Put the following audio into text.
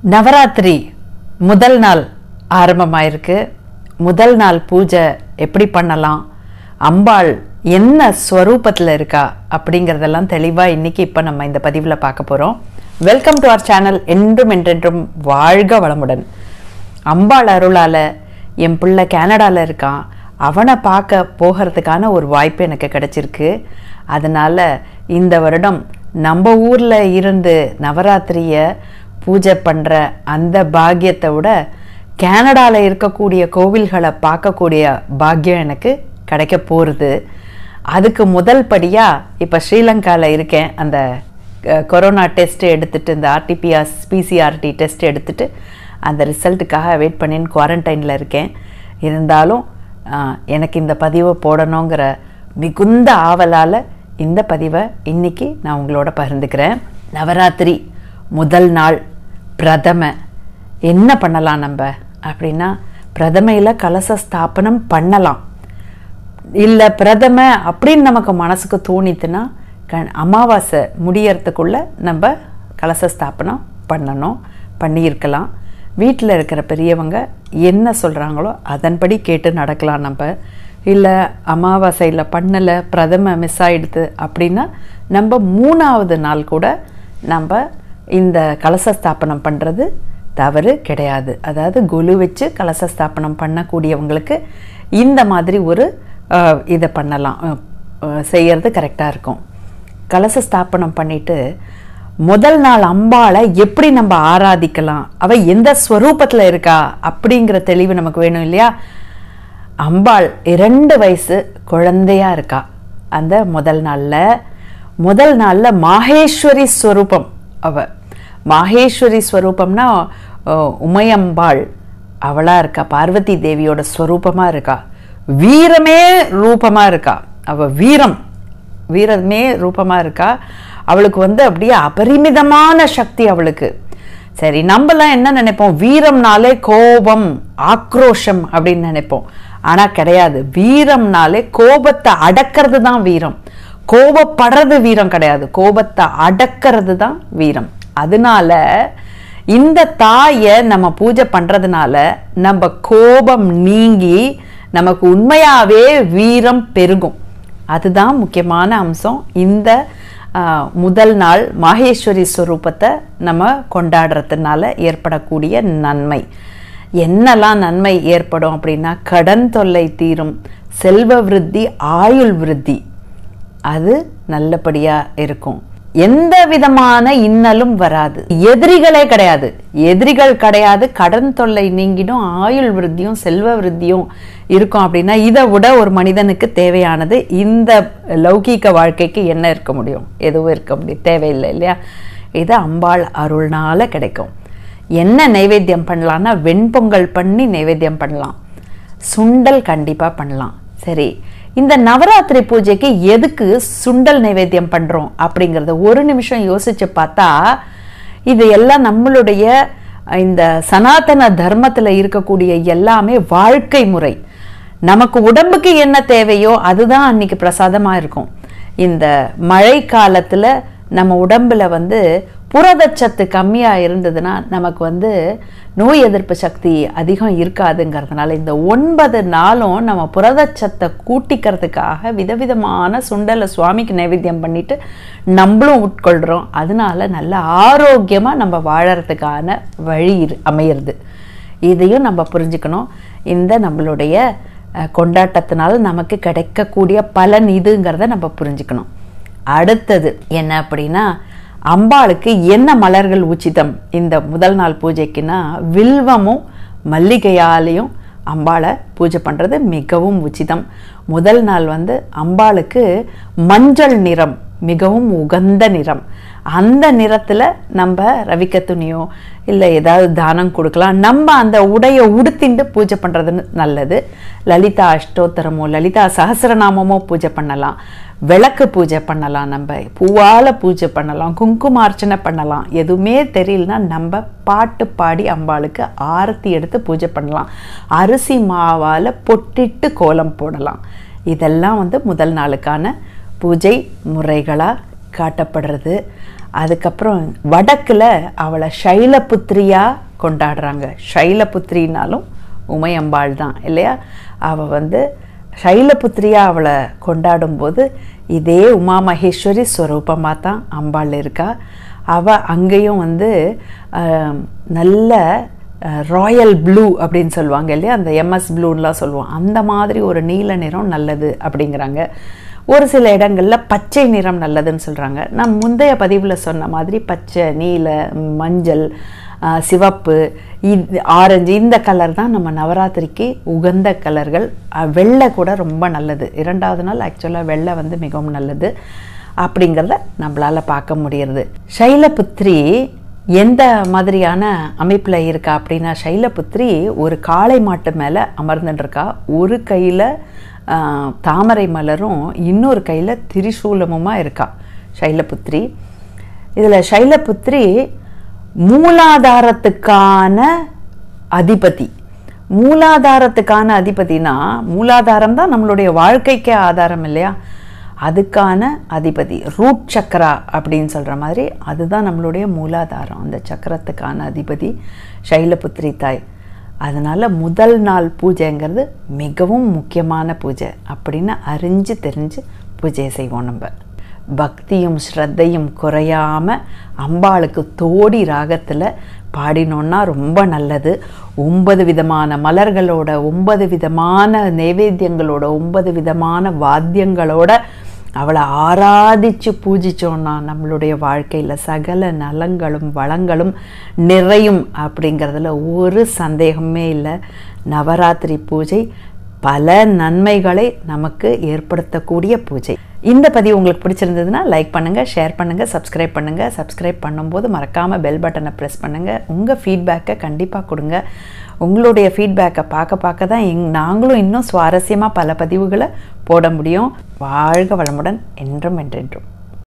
நவராத்திரி முதல் நாள் ஆரம்பமாயிருக்கு முதல் நாள் பூஜை எப்படி பண்ணலாம் அம்பாள் என்ன ஸ்வரூபத்தில் இருக்கா அப்படிங்கிறதெல்லாம் தெளிவாக இன்னைக்கு இப்போ நம்ம இந்த பதிவில் பார்க்க போகிறோம் வெல்கம் டு அவர் சேனல் என்றும் என்றென்றும் வாழ்க வளமுடன் அம்பாள் அருளால் என் பிள்ளை கனடாவில் இருக்கான் அவனை பார்க்க போகிறதுக்கான ஒரு வாய்ப்பு எனக்கு கிடைச்சிருக்கு அதனால் இந்த வருடம் நம்ம ஊரில் இருந்து நவராத்திரியை பூஜை பண்ணுற அந்த பாக்கியத்தை விட கனடாவில் இருக்கக்கூடிய கோவில்களை பார்க்கக்கூடிய பாக்கியம் எனக்கு கிடைக்க போகிறது அதுக்கு முதல் படியாக இப்போ ஸ்ரீலங்காவில் இருக்கேன் அந்த அஹ், கொரோனா டெஸ்ட் எடுத்துட்டு இந்த ஆர்டிபிஆர் பிசிஆர்டி டெஸ்ட் எடுத்துட்டு அந்த ரிசல்ட்டுக்காக வெயிட் பண்ணின்னு குவாரண்டைனில் இருக்கேன் இருந்தாலும் ஆஹ், எனக்கு இந்த பதிவை போடணுங்கிற மிகுந்த ஆவலால் இந்த பதிவை இன்னைக்கு நான் உங்களோட பகிர்ந்துக்கிறேன் நவராத்திரி முதல் நாள் பிரதம என்ன பண்ணலாம் நம்ம அப்படின்னா பிரதமையில் கலச ஸ்தாபனம் பண்ணலாம் இல்லை பிரதம அப்படின்னு நமக்கு மனசுக்கு தோணித்துன்னா க அமாவாசை முடியறதுக்குள்ள நம்ம கலச ஸ்தாபனம் பண்ணணும் பண்ணியிருக்கலாம் வீட்டில் இருக்கிற பெரியவங்க என்ன சொல்கிறாங்களோ அதன்படி கேட்டு நடக்கலாம் நம்ம இல்லை அமாவாசையில் பண்ணலை பிரதம மிஸ் ஆயிடுது அப்படின்னா நம்ம மூணாவது நாள் கூட நம்ம இந்த கலச ஸ்தாபனம் பண்ணுறது தவறு கிடையாது அதாவது குலு வச்சு கலச ஸ்தாபனம் பண்ணக்கூடியவங்களுக்கு இந்த மாதிரி ஒரு அஹ், இதை பண்ணலாம் அஹ், அஹ், செய்யறது கரெக்டாக இருக்கும் கலச ஸ்தாபனம் பண்ணிட்டு முதல் நாள் அம்பாளை எப்படி நம்ம ஆராதிக்கலாம் அவ எந்த ஸ்வரூபத்தில் இருக்கா அப்படிங்கிற தெளிவு நமக்கு வேணும் இல்லையா அம்பாள் இரண்டு வயசு குழந்தையா இருக்கா அந்த முதல் நாள்ல முதல் நாள்ல மாகேஸ்வரி ஸ்வரூபம் அவ மாகேஸ்வரி ஸ்வரூபம்னா அஹ், உமையம்பாள் அவளா இருக்கா பார்வதி தேவியோட ஸ்வரூபமா இருக்கா வீரமே ரூபமா இருக்கா அவ வீரம் வீரமே ரூபமா இருக்கா அவளுக்கு வந்து அப்படியே அபரிமிதமான சக்தி அவளுக்கு சரி நம்மலாம் என்ன நினைப்போம் வீரம்னாலே கோபம் ஆக்ரோஷம் அப்படின்னு நினைப்போம் ஆனா கிடையாது வீரம்னாலே கோபத்தை அடக்கிறது தான் வீரம் கோபப்படுறது வீரம் கிடையாது கோபத்தை அடக்கிறது தான் வீரம் அதனால இந்த தாயை நம்ம பூஜை பண்றதுனால நம்ம கோபம் நீங்கி நமக்கு உண்மையாவே வீரம் பெருகும் அதுதான் முக்கியமான அம்சம் இந்த ஆஹ், முதல் நாள் மாகேஸ்வரி ஸ்வரூபத்தை நம்ம கொண்டாடுறதுனால ஏற்படக்கூடிய நன்மை என்னெல்லாம் நன்மை ஏற்படும் அப்படின்னா கடன் தொல்லை தீரும் செல்வ விருத்தி ஆயுள் விருத்தி அது நல்லபடியா இருக்கும் எந்த விதமான இன்னலும் வராது எதிரிகளே கிடையாது எதிரிகள் கிடையாது கடன் தொல்லை நீங்கிடும் ஆயுள் விருத்தியும் செல்வ விருத்தியும் இருக்கும் அப்படின்னா இதை விட ஒரு மனிதனுக்கு தேவையானது இந்த லௌகீக வாழ்க்கைக்கு என்ன இருக்க முடியும் எதுவும் இருக்க முடியும் தேவையில்லை இல்லையா இது அம்பாள் அருள்னால கிடைக்கும் என்ன நைவேத்தியம் பண்ணலாம்னா வெண்பொங்கல் பண்ணி நைவேத்தியம் பண்ணலாம் சுண்டல் கண்டிப்பா பண்ணலாம் சரி இந்த நவராத்திரி பூஜைக்கு எதுக்கு சுண்டல் நைவேத்தியம் பண்றோம் அப்படிங்கறத ஒரு நிமிஷம் யோசிச்சு பார்த்தா இது எல்லாம் நம்மளுடைய இந்த சனாதன தர்மத்துல இருக்கக்கூடிய எல்லாமே வாழ்க்கை முறை நமக்கு உடம்புக்கு என்ன தேவையோ அதுதான் அன்னைக்கு பிரசாதமா இருக்கும் இந்த மழை காலத்துல நம்ம உடம்புல வந்து புரதச்சத்து கம்மியா இருந்ததுன்னா நமக்கு வந்து நோய் எதிர்ப்பு சக்தி அதிகம் இருக்காதுங்கிறதுனால இந்த ஒன்பது நாளும் நம்ம புரதச்சத்தை கூட்டிக்கிறதுக்காக விதவிதமான சுண்டலை சுவாமிக்கு நைவேத்தியம் பண்ணிட்டு நம்மளும் உட்கொள்றோம் அதனால நல்ல ஆரோக்கியமா நம்ம வாழறதுக்கான வழி இரு- அமையிறது இதையும் நம்ம புரிஞ்சுக்கணும் இந்த நம்மளுடைய அஹ், கொண்டாட்டத்தினால நமக்கு கிடைக்கக்கூடிய பலன் இதுங்கிறத நம்ம புரிஞ்சுக்கணும் அடுத்தது என்ன அப்படின்னா அம்பாளுக்கு என்ன மலர்கள் உச்சிதம் இந்த முதல் நாள் பூஜைக்குன்னா வில்வமும் மல்லிகையாலையும் அம்பாளை பூஜை பண்ணுறது மிகவும் உச்சிதம் முதல் நாள் வந்து அம்பாளுக்கு மஞ்சள் நிறம் மிகவும் உகந்த நிறம் அந்த நிறத்தில் நம்ம ரவிக்க துணியோ இல்லை ஏதாவது தானம் கொடுக்கலாம் நம்ம அந்த உடையை உடுத்திண்டு பூஜை பண்ணுறது நல்லது லலிதா அஷ்டோத்தரமோ லலிதா சஹஸ்ரநாமமோ பூஜை பண்ணலாம் விளக்கு பூஜை பண்ணலாம் நம்ம பூவால பூஜை பண்ணலாம் குங்குமார்ச்சனை பண்ணலாம் எதுவுமே தெரியலனா நம்ம பாட்டு பாடி அம்பாளுக்கு ஆரத்தி எடுத்து பூஜை பண்ணலாம் அரிசி மாவால் பொட்டிட்டு கோலம் போடலாம் இதெல்லாம் வந்து முதல் நாளுக்கான பூஜை முறைகளாக காட்டப்படுறது அதுக்கப்புறம் வடக்கில் அவளை சைலபுத்திரியாக கொண்டாடுறாங்க சைலபுத்திரினாலும் உமையம்பாள் தான் இல்லையா அவள் வந்து சைலபுத்திரியாக அவளை கொண்டாடும்போது இதே உமா மகேஸ்வரி ஸ்வரூபமாக தான் அம்பாள் இருக்கா அவள் அங்கேயும் வந்து ஆஹ், நல்ல ராயல் ப்ளூ அப்படின்னு சொல்லுவாங்க இல்லையா அந்த எம்எஸ் ப்ளூன்லாம் சொல்லுவோம் அந்த மாதிரி ஒரு நீல நிறம் நல்லது அப்படிங்கிறாங்க ஒரு சில இடங்களில் பச்சை நிறம் நல்லதுன்னு சொல்கிறாங்க நான் முந்தைய பதிவில் சொன்ன மாதிரி பச்சை நீல மஞ்சள் ஆ, சிவப்பு இது ஆரஞ்சு இந்த கலர் தான் நம்ம நவராத்திரிக்கு உகந்த கலர்கள் ஆ, வெள்ளை கூட ரொம்ப நல்லது இரண்டாவது நாள் ஆக்சுவலாக வெள்ளை வந்து மிகவும் நல்லது அப்படிங்கிறத நம்மளால் பார்க்க முடியுது சைலபுத்ரி எந்த மாதிரியான அமைப்பில் இருக்கா அப்படின்னா சைலபுத்ரி ஒரு காளை மாட்டு மேலே அமர்ந்துட்டுருக்கா ஒரு கையில் தாமரை மலரும் இன்னொரு கையில் திரிசூலமுமாக இருக்கா சைலபுத்ரி இதில் சைலபுத்ரி மூலாதாரத்துக்கான அதிபதி மூலாதாரத்துக்கான அதிபதினா மூலாதாரம் தான் நம்மளுடைய வாழ்க்கைக்கே ஆதாரம் இல்லையா அதுக்கான அதிபதி ரூட் சக்கரா அப்படின்னு சொல்கிற மாதிரி அதுதான் நம்மளுடைய மூலாதாரம் அந்த சக்கரத்துக்கான அதிபதி சைலபுத்ரி தாய் அதனால் முதல் நாள் பூஜைங்கிறது மிகவும் முக்கியமான பூஜை அப்படின்னு அறிஞ்சு தெரிஞ்சு பூஜை செய்வோம் நம்ம பக்தியும் ஸ்ரத்தையும் குறையாம அம்பாளுக்கு தோடி ராகத்தில் பாடினோன்னா ரொம்ப நல்லது ஒன்பது விதமான மலர்களோட ஒன்பது விதமான நைவேத்தியங்களோட ஒன்பது விதமான வாத்தியங்களோட அவளை ஆராதிச்சு பூஜிச்சோன்னா நம்மளுடைய வாழ்க்கையில் சகல நலங்களும் வளங்களும் நிறையும் அப்படிங்கிறதுல ஒரு சந்தேகமே இல்லை நவராத்திரி பூஜை பல நன்மைகளை நமக்கு ஏற்படுத்தக்கூடிய பூஜை இந்த பதிவு உங்களுக்கு பிடிச்சிருந்ததுன்னா லைக் பண்ணுங்கள் ஷேர் பண்ணுங்கள் சப்ஸ்கிரைப் பண்ணுங்கள் சப்ஸ்கிரைப் பண்ணும்போது மறக்காமல் பெல் பட்டனை ப்ரெஸ் பண்ணுங்கள் உங்கள் ஃபீட்பேக்கை கண்டிப்பாக கொடுங்க உங்களுடைய ஃபீட்பேக்கை பார்க்க பார்க்க தான் எங் நாங்களும் இன்னும் சுவாரஸ்யமாக பல பதிவுகளை போட முடியும் வாழ்க வளமுடன் என்றும் என்றென்றும்